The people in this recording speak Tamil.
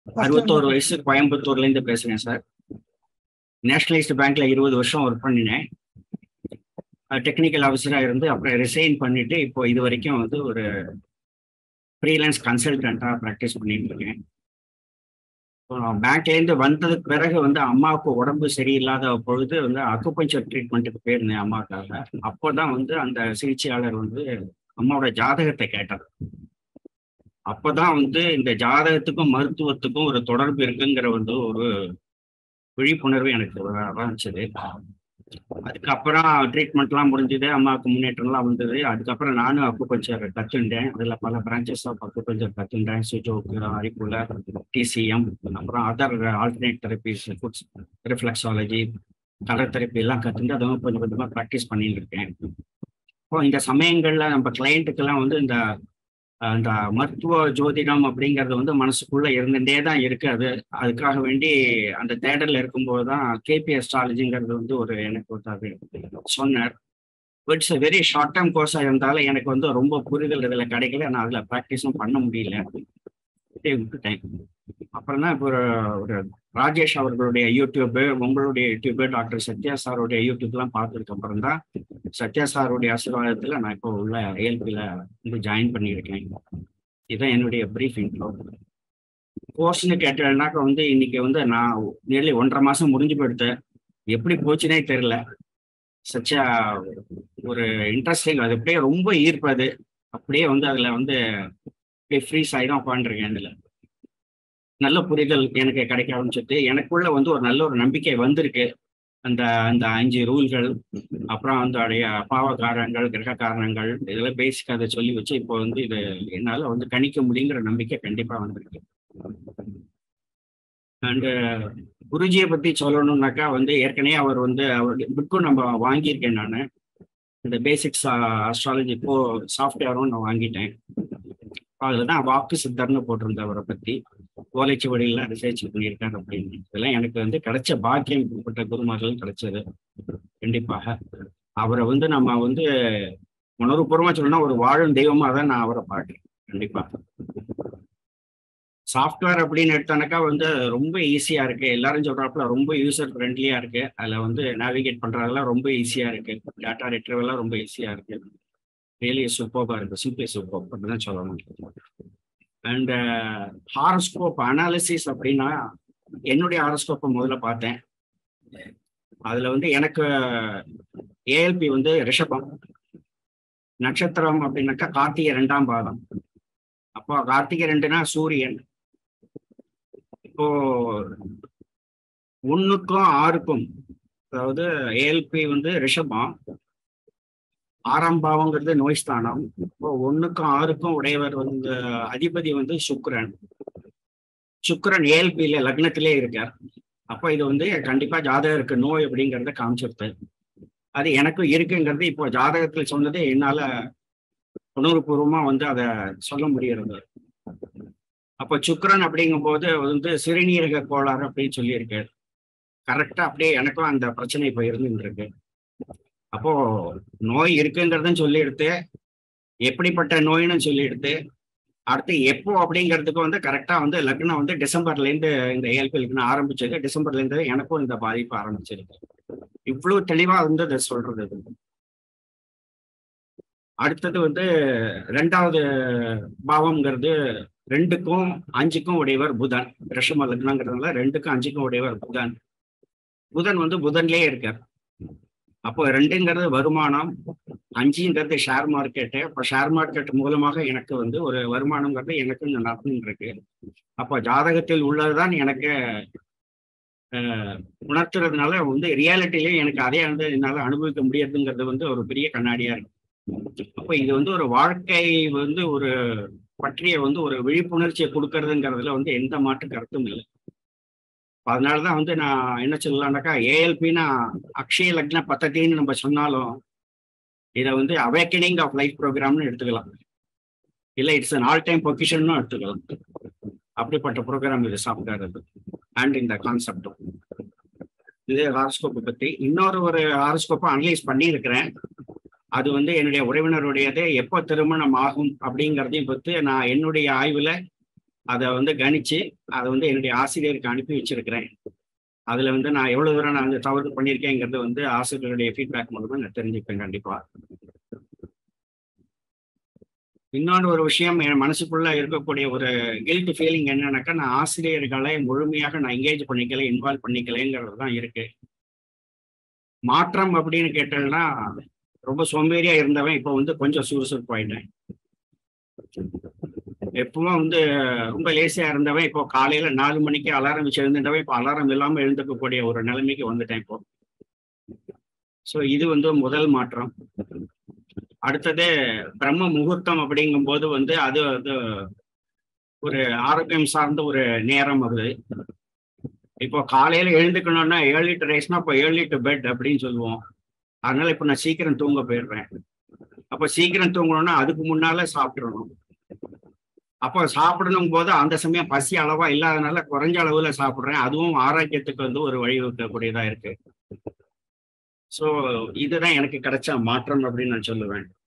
அறுபத்தோரு வயசு கோயம்புத்தூர்ல இருந்து பேசுறேன் சார் நேஷனலைஸ்டு பேங்க்ல இருபது வருஷம் ஒர்க் பண்ணினேன் டெக்னிக்கல் ஆஃபீஸராக இருந்து அப்புறம் ரிசைன் பண்ணிட்டு இப்போ இது வரைக்கும் வந்து ஒரு ஃப்ரீலான்ஸ் கன்சல்டண்ட்டாக ப்ராக்டிஸ் பண்ணிட்டு இருக்கேன் பேங்க்லேருந்து வந்ததுக்கு பிறகு வந்து அம்மாவுக்கு உடம்பு சரியில்லாத பொழுது வந்து அக்குபஞ்சர் ட்ரீட்மெண்ட்டுக்கு போயிருந்தேன் அம்மாவுக்காக அப்போ தான் வந்து அந்த சிகிச்சையாளர் வந்து அம்மாவோட ஜாதகத்தை கேட்டார் அப்போதான் வந்து இந்த ஜாதகத்துக்கும் மருத்துவத்துக்கும் ஒரு தொடர்பு இருக்குங்கிற வந்து ஒரு விழிப்புணர்வு எனக்கு ஆரம்பிச்சது அதுக்கப்புறம் ட்ரீட்மெண்ட்லாம் முடிஞ்சது அம்மாவுக்கு முன்னேற்றம்லாம் வந்தது அதுக்கப்புறம் நானும் அக்குபஞ்சர் கற்றுண்டேன் அதில் பல பிரான்ச்சஸ் ஆஃப் அக்குபஞ்சர் கற்றுண்டேன் சுஜோக்கு அரிப்புல டிசிஎம் அப்புறம் other alternate therapies foots reflexology colour therapy எல்லாம் கற்றுண்டு அதுவும் கொஞ்சம் கொஞ்சமாக ப்ராக்டிஸ் பண்ணிட்டு இருக்கேன் இப்போ இந்த சமயங்களில் நம்ம கிளைண்ட்டுக்கெல்லாம் வந்து இந்த அந்த மருத்துவ ஜோதிடம் அப்படிங்கிறது வந்து மனசுக்குள்ள இருந்துட்டே தான் இருக்கு அது அதுக்காக வேண்டி அந்த தேடல்ல இருக்கும்போது தான் கேபி அஸ்ட்ராலஜிங்கிறது வந்து ஒரு எனக்கு ஒரு சொன்னார் இட்ஸ் வெரி ஷார்ட் டேர்ம் கோர்ஸாக இருந்தாலும் எனக்கு வந்து ரொம்ப புரிதல் இதில் கிடைக்கல நான் அதில் ப்ராக்டிஸும் பண்ண முடியல விட்டுட்டேன் அப்புறம் தான் இப்போ ஒரு ஒரு ராஜேஷ் அவர்களுடைய யூடியூப்பு உங்களுடைய யூடியூப்பு டாக்டர் சத்யா சாருடைய யூடியூப்லாம் பார்த்ததுக்கு அப்புறம் தான் சத்யா சாருடைய ஆசீர்வாதத்தில் நான் இப்போ உள்ள ஏஎல்பியில் வந்து ஜாயின் பண்ணியிருக்கேன் இதுதான் என்னுடைய ப்ரீஃப் இன்ட்ரோ கோர்ஸ்னு கேட்டேன்னாக்கா வந்து இன்னைக்கு வந்து நான் நியர்லி ஒன்றரை மாதம் முடிஞ்சு போயிடுத்து எப்படி போச்சுனே தெரில சச்சா ஒரு இன்ட்ரெஸ்டிங் அது அப்படியே ரொம்ப ஈர்ப்பது அப்படியே வந்து அதில் வந்து அப்படியே ஃப்ரீஸ் ஆகிடும் உட்காந்துருக்கேன் இதில் நல்ல புரிதல் எனக்கு கிடைக்க ஆரம்பிச்சிட்டு எனக்குள்ள வந்து ஒரு நல்ல ஒரு நம்பிக்கை வந்திருக்கு அந்த அந்த அஞ்சு ரூல்கள் அப்புறம் அதோடைய பாவ காரணங்கள் கிரக காரணங்கள் இதெல்லாம் பேசிக் அதை சொல்லி வச்சு இப்போ வந்து இது என்னால் வந்து கணிக்க முடியுங்கிற நம்பிக்கை கண்டிப்பாக வந்திருக்கு அண்டு குருஜியை பற்றி சொல்லணும்னாக்கா வந்து ஏற்கனவே அவர் வந்து அவருடைய புக்கும் நம்ம வாங்கியிருக்கேன் நான் இந்த பேசிக்ஸ் அஸ்ட்ராலஜி இப்போ சாஃப்ட்வேரும் நான் வாங்கிட்டேன் அதில் தான் வாக்கு சித்தர்னு போட்டிருந்தேன் அவரை பற்றி ஓலைச்சுவடியெல்லாம் ரிசர்ச் பண்ணியிருக்காரு அப்படின்னு இதெல்லாம் எனக்கு வந்து கிடைச்ச பாக்கியம் குறிப்பிட்ட குருமார்கள் கிடைச்சது கண்டிப்பாக அவரை வந்து நம்ம வந்து உணர்வுபூர்வமாக சொல்லணும்னா ஒரு வாழும் தெய்வமாக தான் நான் அவரை பார்க்குறேன் கண்டிப்பாக சாஃப்ட்வேர் அப்படின்னு எடுத்தானாக்கா வந்து ரொம்ப ஈஸியாக இருக்கு எல்லாரும் சொல்றாப்புல ரொம்ப யூசர் ஃப்ரெண்ட்லியாக இருக்கு அதில் வந்து நேவிகேட் பண்ணுறதெல்லாம் ரொம்ப ஈஸியாக இருக்கு டேட்டா ரெட்ரவெல்லாம் ரொம்ப ஈஸியாக இருக்கு ரியலி சூப்பராக இருக்கு சிம்பிளி சூப்பர் அப்படின்னு தான் சொல்லணும் அண்ட் ஹாரோஸ்கோப் அனாலிசிஸ் அப்படின்னா என்னுடைய ஹாரோஸ்கோப்பை முதல்ல பார்த்தேன் அதில் வந்து எனக்கு ஏஎல்பி வந்து ரிஷபம் நட்சத்திரம் அப்படின்னாக்கா கார்த்திகை ரெண்டாம் பாதம் அப்போ கார்த்திகை ரெண்டுனா சூரியன் இப்போ ஒன்றுக்கும் ஆறுக்கும் அதாவது ஏஎல்பி வந்து ரிஷபம் ஆறாம் பாவங்கிறது நோய்ஸ்தானம் இப்போ ஒன்றுக்கும் ஆறுக்கும் உடையவர் வந்து அதிபதி வந்து சுக்கரன் சுக்கரன் ஏஎல்பியில லக்னத்திலே இருக்கார் அப்போ இது வந்து கண்டிப்பா ஜாதகருக்கு நோய் அப்படிங்கிறத காமிச்சிருது அது எனக்கும் இருக்குங்கிறது இப்போ ஜாதகத்தில் சொன்னது என்னால உணர்வுபூர்வமா வந்து அதை சொல்ல முடியறது அப்போ சுக்கரன் அப்படிங்கும் போது வந்து சிறுநீரக கோளாறு அப்படின்னு சொல்லியிருக்காரு கரெக்டா அப்படியே எனக்கும் அந்த பிரச்சனை இப்போ இருந்துட்டு இருக்கு அப்போ நோய் இருக்குங்கிறதும் சொல்லிடுத்து எப்படிப்பட்ட நோய்னு சொல்லிடுத்து அடுத்து எப்போ அப்படிங்கிறதுக்கு வந்து கரெக்டா வந்து லக்னம் வந்து டிசம்பர்ல இருந்து இந்த ஏல்பி லக்னம் ஆரம்பிச்சது டிசம்பர்ல இருந்து எனக்கும் இந்த பாதிப்பு ஆரம்பிச்சிருக்கு இவ்வளவு தெளிவா வந்து அதை சொல்றது இது அடுத்தது வந்து ரெண்டாவது பாவம்ங்கிறது ரெண்டுக்கும் அஞ்சுக்கும் உடையவர் புதன் ரிஷம லக்னங்கிறதுனால ரெண்டுக்கும் அஞ்சுக்கும் உடையவர் புதன் புதன் வந்து புதன்லயே இருக்கார் அப்போ ரெண்டுங்கிறது வருமானம் அஞ்சுங்கிறது ஷேர் மார்க்கெட்டு அப்போ ஷேர் மார்க்கெட் மூலமாக எனக்கு வந்து ஒரு வருமானங்கிறது எனக்கு இந்த நடந்துட்டு இருக்கு அப்போ ஜாதகத்தில் உள்ளதுதான் எனக்கு உணர்த்துறதுனால வந்து ரியாலிட்டிலையும் எனக்கு அதே வந்து என்னால் அனுபவிக்க முடியாதுங்கிறது வந்து ஒரு பெரிய கண்ணாடியா இருக்கு அப்போ இது வந்து ஒரு வாழ்க்கை வந்து ஒரு பற்றிய வந்து ஒரு விழிப்புணர்ச்சியை கொடுக்கறதுங்கிறதுல வந்து எந்த மாற்று கருத்தும் இல்லை அதனாலதான் வந்து நான் என்ன சொல்லலாம்னாக்கா ஏஎல்பின்னா அக்ஷய லக்ன பத்தத்தின்னு நம்ம சொன்னாலும் இதை வந்து அவேக்கனிங் ஆஃப் லைஃப் ப்ரோக்ராம்னு எடுத்துக்கலாம் இல்லை இட்ஸ் அன் ஆல் டைம் பொக்கிஷன்னு எடுத்துக்கலாம் அப்படிப்பட்ட ப்ரோக்ராம் இது சாஃப்ட்வேர் இது அண்ட் இந்த கான்செப்டும் இது ஹாரோஸ்கோப்பை பற்றி இன்னொரு ஒரு ஹாரோஸ்கோப்பை அனலைஸ் பண்ணியிருக்கிறேன் அது வந்து என்னுடைய உறவினருடையது எப்போ திருமணம் ஆகும் அப்படிங்கிறதையும் பற்றி நான் என்னுடைய ஆய்வில் அதை வந்து கணிச்சு அதை வந்து என்னுடைய ஆசிரியருக்கு அனுப்பி வச்சிருக்கிறேன் அதுல வந்து நான் எவ்வளவு தூரம் நான் வந்து தவறு பண்ணியிருக்கேங்கிறது வந்து ஆசிரியருடைய ஃபீட்பேக் மூலமா நான் தெரிஞ்சுப்பேன் கண்டிப்பா இன்னொன்று ஒரு விஷயம் என் மனசுக்குள்ள இருக்கக்கூடிய ஒரு கில்ட் ஃபீலிங் என்னன்னாக்கா நான் ஆசிரியர்களை முழுமையாக நான் என்கேஜ் பண்ணிக்கல இன்வால்வ் பண்ணிக்கலைங்கிறது தான் இருக்கு மாற்றம் அப்படின்னு கேட்டேன்னா ரொம்ப சோம்பேறியா இருந்தவன் இப்போ வந்து கொஞ்சம் சுறுசுறுப்பாயிட்டேன் எப்பவும் வந்து ரொம்ப லேசியா இருந்தவன் இப்போ காலையில நாலு மணிக்கு அலாரம் வச்சு எழுந்துட்டவன் இப்போ அலாரம் இல்லாம எழுந்துக்கக்கூடிய ஒரு நிலைமைக்கு வந்துட்டேன் இப்போ ஸோ இது வந்து முதல் மாற்றம் அடுத்தது பிரம்ம முகூர்த்தம் அப்படிங்கும்போது வந்து அது வந்து ஒரு ஆரோக்கியம் சார்ந்த ஒரு நேரம் அது இப்போ காலையில எழுந்துக்கணும்னா ஏர்லி டு ரைஸ்னா இப்போ ஏர்லி டு பெட் அப்படின்னு சொல்லுவோம் அதனால இப்போ நான் சீக்கிரம் தூங்க போயிடுறேன் அப்போ சீக்கிரம் தூங்கணும்னா அதுக்கு முன்னால சாப்பிட்றணும் அப்போ சாப்பிடணும் போது அந்த சமயம் பசி அளவா இல்லாதனால குறைஞ்ச அளவுல சாப்பிட்றேன் அதுவும் ஆரோக்கியத்துக்கு வந்து ஒரு வழிவகுக்கக்கூடியதா இருக்கு ஸோ இதுதான் எனக்கு கிடைச்ச மாற்றம் அப்படின்னு நான் சொல்லுவேன்